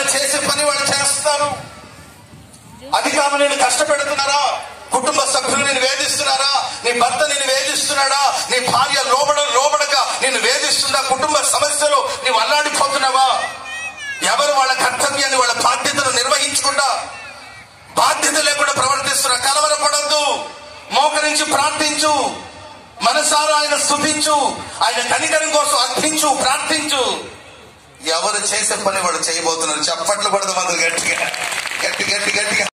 ఎవరు చేసే పని వాళ్ళు చేస్తారు అధికారులు నేను కష్టపెడుతున్నారా కుటుంబ సభ్యులు నేను వేధిస్తున్నారా నీ భర్త నేను వేధిస్తున్నాడా నీ భార్య లోబడ లోబడక నేను వేధిస్తుందా కుటుంబ సమస్యలు నీవు అల్లాడిపోతున్నావా ఎవరు వాళ్ళ కర్తవ్యాన్ని వాళ్ళ బాధ్యతను నిర్వహించకుండా బాధ్యత లేకుండా ప్రవర్తిస్తున్నా కలవరపడద్దు మోకరించి ప్రార్థించు మనసారా ఆయన స్థుతించు ఆయన కనికరం కోసం అర్థించు ప్రార్థించు ఎవరు చేసే పని వాళ్ళు చేయబోతున్నారు చప్పట్లు పడదు మంది గట్టిగా గట్టి గట్టి గట్టిగా